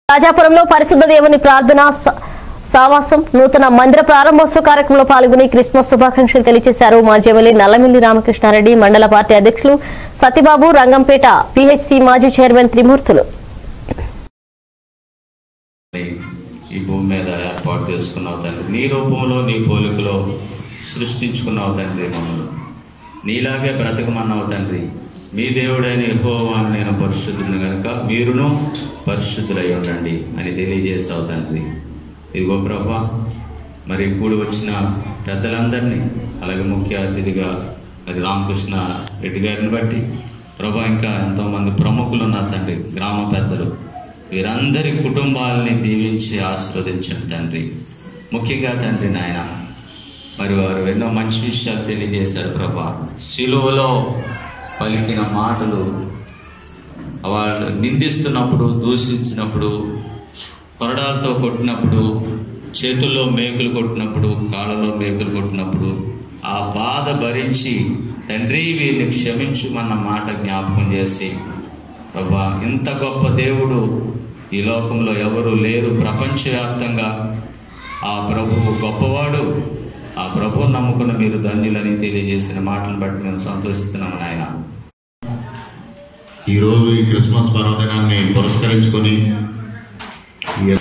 రాజాపురంలో పరిశుద్ధ దేవుని ప్రార్థన స- సావాసం నూతన మందిర ప్రారంభోత్సవ కార్యక్రమంలో పాల్గొని క్రిస్మస్ శుభాకాంక్షలు తెలియజేశారు మాజీ ఎమ్మెల్యే నల్లమిల్లి రామకృష్ణారెడ్డి మండల పార్టీ అధ్యక్షులు సతీబాబు రంగంపేట పిహెచ్సి మాజీ చైర్మన్ త్రిమూర్తులు ఈ భూమి మీద ఏర్పాటు చేసుకున్నావు తండ్రి నీ రూపంలో నీ పోలికలో సృష్టించుకున్నావు తండ్రి మమ్మల్ని నీలాగే బ్రతకమన్నావు తండ్రి మీ దేవుడైన యెహోవా నేను పరిశుద్ధుని కనుక మీరును పరిశుద్ధులై ఉండండి అని తెలియజేసావు తండ్రి ఇదిగో ప్రభా మరి కూడి వచ్చిన పెద్దలందరినీ అలాగే ముఖ్య అతిథిగా మరి రామకృష్ణ రెడ్డి గారిని బట్టి ప్రభా ఇంకా ఎంతోమంది ప్రముఖులు ఉన్నారు తండ్రి గ్రామ పెద్దలు వీరందరి కుటుంబాలని దీవించి ఆశీర్వదించండి తండ్రి ముఖ్యంగా తండ్రి నాయన మరి వారు ఎన్నో మంచి విషయాలు తెలియజేశారు ప్రభా శిలువలో పలికిన మాటలు వాళ్ళు నిందిస్తున్నప్పుడు దూషించినప్పుడు కొరడాలతో కొట్టినప్పుడు చేతుల్లో మేకులు కొట్టినప్పుడు కాళ్ళలో మేకులు కొట్టినప్పుడు ఆ బాధ భరించి తండ్రి వీరిని క్షమించుమన్న మాట జ్ఞాపకం చేసి ప్రభా ఇంత గొప్ప దేవుడు ఈ లోకంలో ఎవరు లేరు ప్రపంచవ్యాప్తంగా ఆ ప్రభువు గొప్పవాడు ఆ ప్రభువు నమ్ముకున్న మీరు ధన్యులని తెలియజేసిన మాటలను బట్టి మేము సంతోషిస్తున్నాము నాయన ఈరోజు ఈ క్రిస్మస్ పర్వదినాన్ని పురస్కరించుకొని ఈ-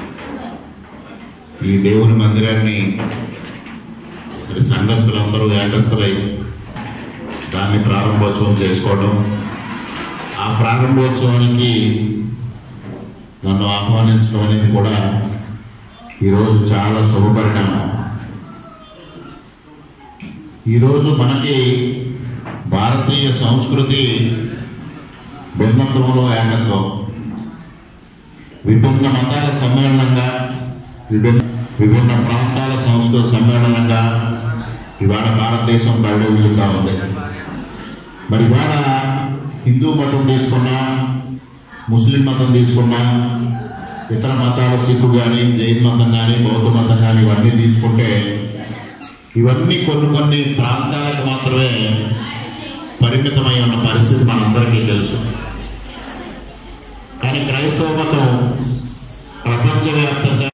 ఈ దేవుని మందిరాన్ని మరి సంఘస్థులందరూ ఏకస్తులై దాన్ని ప్రారంభోత్సవం చేసుకోవడం ఆ ప్రారంభోత్సవానికి నన్ను ఆహ్వానించడం అనేది కూడా ఈరోజు చాలా శుభపరిణామం ఈరోజు మనకి భారతీయ సంస్కృతి భిన్నత్వంలో ఏకత్వం విభిన్న మతాల సమ్మేళనంగా విభిన్న విభిన్న ప్రాంతాల సంస్కృతి సమ్మేళనంగా ఇవాళ భారతదేశం బయలుదేరుతూ ఉంది మరి ఇవాళ హిందూ మతం తీసుకున్నా ముస్లిం మతం తీసుకున్నా ఇతర మతాలు సిక్కు కానీ జైన్ మతం కానీ బౌద్ధ మతం కానీ ఇవన్నీ తీసుకుంటే ఇవన్నీ కొన్ని కొన్ని ప్రాంతాలకు మాత్రమే పరిమితమై ఉన్న పరిస్థితి మనందరికీ తెలుసు కానీ క్రైస్తవ మతం ప్రపంచవ్యాప్తంగా